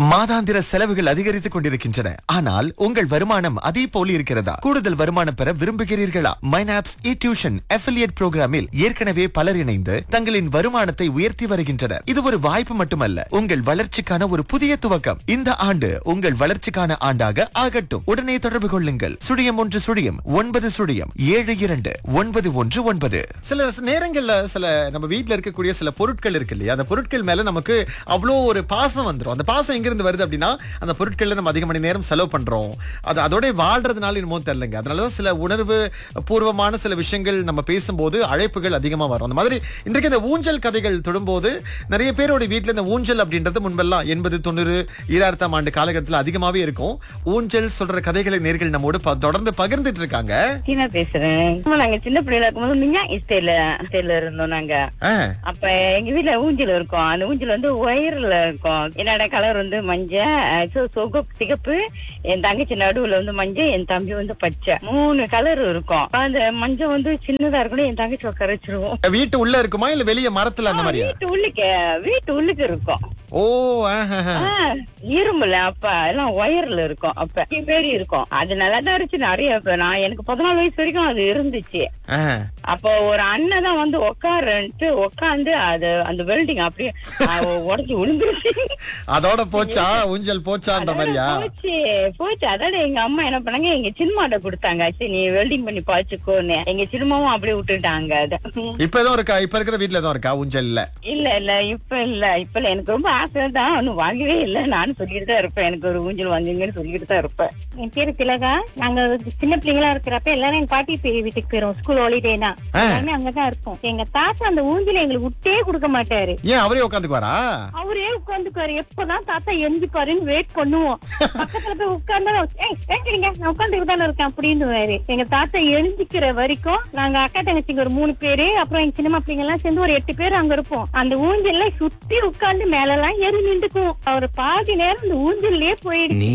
மாதாந்திர செலவுகள் அதிகரித்துக் கொண்டிருக்கின்றன ஆனால் உங்கள் வருமானம் அதே போல இருக்கிறதா கூடுதல் வருமானம் பெற விரும்புகிறீர்களா மைனாப்ஸ் இ டியூஷன் அஃபிலியேட் புரோகிராமில் ஏற்கனவே பலர் இணைந்து தங்களின் வருமானத்தை உயர்த்தி வருகின்றனர் இது ஒரு வாய்ப்பு மட்டுமல்ல உங்கள் வளர்ச்சிக்கான ஒரு புதிய துவக்கம் இந்த ஆண்டு உங்கள் வளர்ச்சிக்கான ஆண்டாக ஆகட்டும் உடனே தொடர்பு கொள்ளுங்கள் சுழியம் ஒன்று சுழியம் ஒன்பது சுழியம் ஏழு இரண்டு ஒன்பது ஒன்று ஒன்பது சில நேரங்கள்ல சில நம்ம வீட்ல இருக்கக்கூடிய சில பொருட்கள் இருக்கு இல்லையா அந்த பொருட்கள் மேல நமக்கு அவ்வளோ ஒரு பாசம் வந்துரும் அந்த பாசம் எங்கிருந்து வருது அப்படின்னா அந்த பொருட்கள்ல நம்ம அதிக மணி நேரம் செலவு பண்றோம் அது அதோட வாழ்றதுனால என்னமோ தெரியலங்க அதனாலதான் சில உணர்வு பூர்வமான சில விஷயங்கள் நம்ம பேசும்போது அழைப்புகள் அதிகமா வரும் அந்த மாதிரி இன்றைக்கு இந்த ஊஞ்சல் கதைகள் தொடும்போது நிறைய பேரோட வீட்ல இந்த ஊஞ்சல் அப்படின்றது முன்பெல்லாம் எண்பது தொண்ணூறு ஈராயிரத்தாம் ஆண்டு காலகட்டத்தில் அதிகமாவே இருக்கும் ஊஞ்சல் சொல்ற கதைகளை நேர்கள் நம்மோடு ப- தொடர்ந்து பகிர்ந்துட்டு இருக்காங்க சீனா பேசுறேன் ஆமா, நாங்க சின்ன பிள்ளைல இருக்கும்போது மிஞ்சா இஸ்டேல இஸ்டேல இருந்தோம் நாங்க ஆ, அப்ப எங்க வீட்ல ஊஞ்சல் இருக்கும் அந்த ஊஞ்சல் வந்து ஒயர்ல இருக்கும் என்னோட கலர் வந்து மஞ்சள் சொகு சிகப்பு என் தங்கச்சி நடுவுல வந்து மஞ்சள் என் தம்பி வந்து பச்சை மூணு கலர் இருக்கும் அந்த மஞ்சள் வந்து சின்னதா இருக்கணும் என் தங்கச்சி உட்கார வச்சிருவோம் வீட்டு உள்ள இருக்குமா இல்ல வெளிய மரத்துல அந்த மாதிரியா வீட்டு உள்ளுக்கு வீட்டு உள்ளுக்கு இருக்கும் ஓ ஆஹா. ஆ, இரும்புல அப்ப எல்லாம் ஒயர்ல இருக்கும் அப்ப பேரி இருக்கும் அது நல்லா தான் இருந்துச்சு நிறைய இப்ப நான் எனக்கு பதினாலு வயசு வரைக்கும் அது இருந்துச்சு ஆ. அப்போ ஒரு அண்ணன் தான் வந்து உட்காருன்ட்டு உட்காந்து அது அந்த வெல்டிங் அப்படியே உடச்சி விழுந்துருச்சு அதோட போச்சா ஊஞ்சல் போச்சான்ற மாதிரியா போச்சு போச்சு அதோட எங்க அம்மா என்ன பண்ணாங்க எங்க சின்னமாட்ட கொடுத்தாங்க சரி நீ வெல்டிங் பண்ணி பாய்ச்சுக்கோன்னு எங்க சின்னமாவும் அப்படியே விட்டுட்டாங்க அத இப்ப எதுவும் இருக்கா இப்ப இருக்கிற வீட்ல எதுவும் இருக்கா ஊஞ்சல் இல்ல இல்ல இல்ல இப்ப இல்ல இப்ப இல்ல எனக்கு ரொம்ப ஆசை தான் ஒன்னும் வாங்கவே இல்ல நானும் சொல்லிட்டு தான் இருப்பேன் எனக்கு ஒரு ஊஞ்சல் வாங்குங்கன்னு சொல்லிட்டு தான் இருப்பேன் என் பேரு திலகா நாங்க சின்ன பிள்ளைங்களா இருக்கிறப்ப எல்லாரும் எங்க பாட்டி பே- வீட்டுக்கு போயிரும் ஸ்கூல் ஹாலிடேனா ஆ. எல்லாருமே அங்கதான் இருப்போம் எங்க தாத்தா அந்த ஊஞ்சில எங்களுக்கு விட்டே கொடுக்க மாட்டாரு ஏன் அவரே உட்காந்துக்குவாரா அவரே உட்காந்துக்காரு எப்பதான் தாத்தா எந்திப்பாருன்னு வெயிட் பண்ணுவோம் பக்கத்துல போய் உட்கார்ந்தா ஏய் ஏங்க நான் உட்காந்துட்டு தானே இருக்கேன் அப்படின்னு எங்க தாத்தா எழுந்திக்கிற வரைக்கும் நாங்க அக்கா தங்கச்சிங்க ஒரு மூணு பேரு அப்புறம் எங்க சின்னம்மா பிள்ளைங்க எல்லாம் சேர்ந்து ஒரு எட்டு பேர் அங்க இருப்போம் அந்த ஊஞ்சல்ல சுத்தி உட்கார்ந்து மேல எல்லாம் ஏறி நின்றுக்குவோம் அவர் பாதி நேரம் அந்த ஊஞ்சல்லே போயிடுச்சு